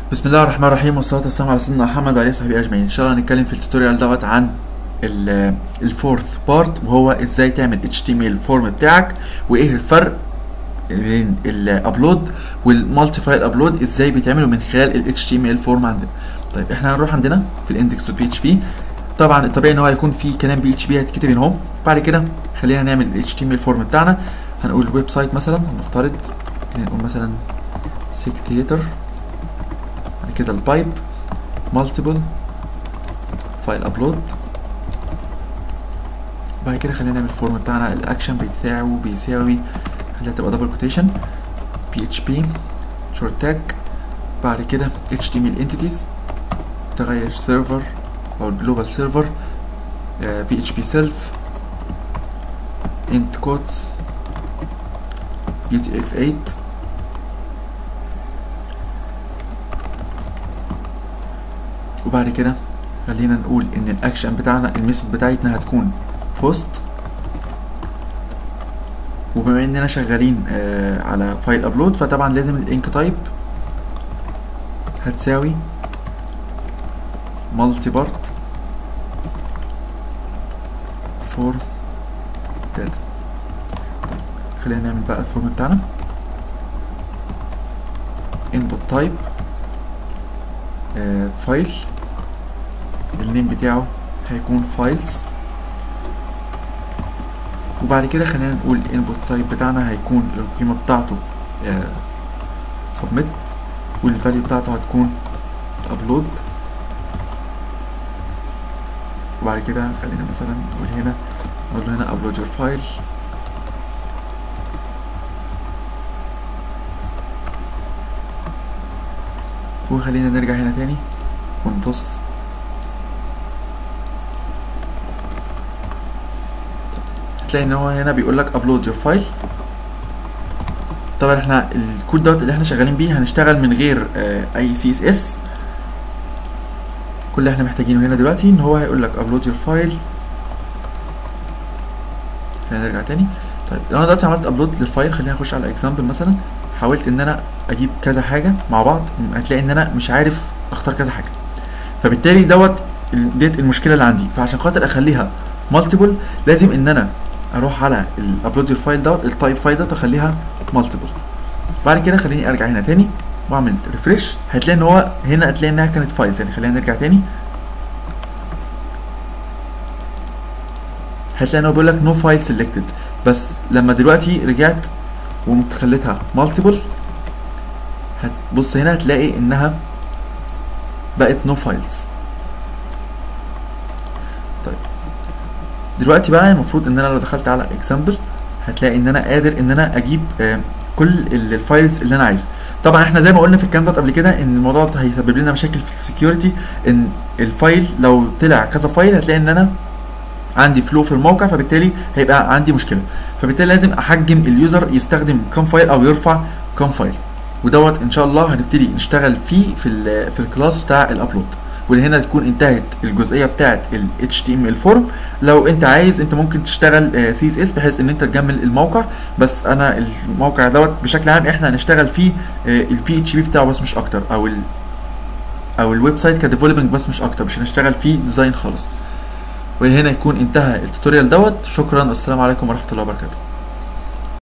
بسم الله الرحمن الرحيم والصلاة والسلام على سيدنا محمد وعلى صحبه أجمعين إن شاء الله هنتكلم في التوتوريال دوت عن الفورث بارت وهو ازاي تعمل HTML فورم بتاعك وايه الفرق بين الابلود والمالتي فايل ابلود ازاي بيتعملوا من خلال ال HTML فورم عندنا طيب احنا هنروح عندنا في الاندكس دوت بي اتش بي طبعا الطبيعي ان هو هيكون في كلام بي اتش بي هيتكتب هنا اهو بعد كده خلينا نعمل ال HTML فورم بتاعنا هنقول الويب سايت مثلا نفترض نقول مثلا سيكتيتر بعد كده البايب مالتيبل فايل ابلود بعد كده خلينا نعمل الفورم بتاعنا الاكشن بتاعه بيساوي خليها تبقى دبل كوتيشن بي اتش بي شورت تاج بعد كده اتش تي ام ال انتيتيز تغير سيرفر او الجلوبال سيرفر بي اتش بي سيلف انت كودز بي تي اف 8 وبعد كده خلينا نقول ان الاكشن بتاعنا الميثود بتاعتنا هتكون بوست وبما اننا شغالين آه على فايل ابلود فطبعا لازم الانك تايب هتساوي مالتي بارت فور داتا خلينا نعمل بقى الفورم بتاعنا input type آه فايل النيم بتاعه هيكون فايلز وبعد كده خلينا نقول الانبوت تايب بتاعنا هيكون القيمة بتاعته سبميت والفاليو بتاعته هتكون ابلود وبعد كده خلينا مثلا نقول هنا نقول له هنا ابلود يور فايل وخلينا نرجع هنا تاني ونبص هتلاقي ان هو هنا بيقول لك ابلود يور فايل طبعا احنا الكود دوت اللي احنا شغالين بيه هنشتغل من غير اه اي سي اس اس كل اللي احنا محتاجينه هنا دلوقتي ان هو هيقول لك ابلود يور فايل خلينا نرجع تاني طيب لو انا دلوقتي عملت ابلود للفايل خلينا نخش على اكزامبل مثلا حاولت ان انا اجيب كذا حاجه مع بعض هتلاقي ان انا مش عارف اختار كذا حاجه فبالتالي دوت ديت المشكله اللي عندي فعشان خاطر اخليها مالتيبل لازم ان انا اروح على الابلود الفايل دوت التايب فايل دوت واخليها مالتيبل بعد كده خليني ارجع هنا تاني واعمل ريفريش هتلاقي ان هو هنا هتلاقي انها كانت فايلز يعني خلينا نرجع تاني هتلاقي ان هو بيقول لك نو فايل سيلكتد بس لما دلوقتي رجعت وقمت خليتها مالتيبل هتبص هنا هتلاقي انها بقت نو فايلز طيب دلوقتي بقى المفروض ان انا لو دخلت على اكزامبل هتلاقي ان انا قادر ان انا اجيب آه كل الفايلز اللي انا عايزها طبعا احنا زي ما قلنا في الكلام ده قبل كده ان الموضوع ده هيسبب لنا مشاكل في السكيورتي ان الفايل لو طلع كذا فايل هتلاقي ان انا عندي فلو في الموقع فبالتالي هيبقى عندي مشكله فبالتالي لازم احجم اليوزر يستخدم كام فايل او يرفع كام فايل ودوت ان شاء الله هنبتدي نشتغل فيه في ال في الكلاس بتاع الابلود ولهنا تكون انتهت الجزئيه بتاعه ال HTML فورم لو انت عايز انت ممكن تشتغل سي اس اس بحيث ان انت تجمل الموقع بس انا الموقع دوت بشكل عام احنا هنشتغل فيه البي اتش بي بتاعه بس مش اكتر او ال او الويب سايت كديفلوبينج بس مش اكتر مش هنشتغل فيه ديزاين خالص ولهنا يكون انتهى التوتوريال دوت شكرا والسلام عليكم ورحمه الله وبركاته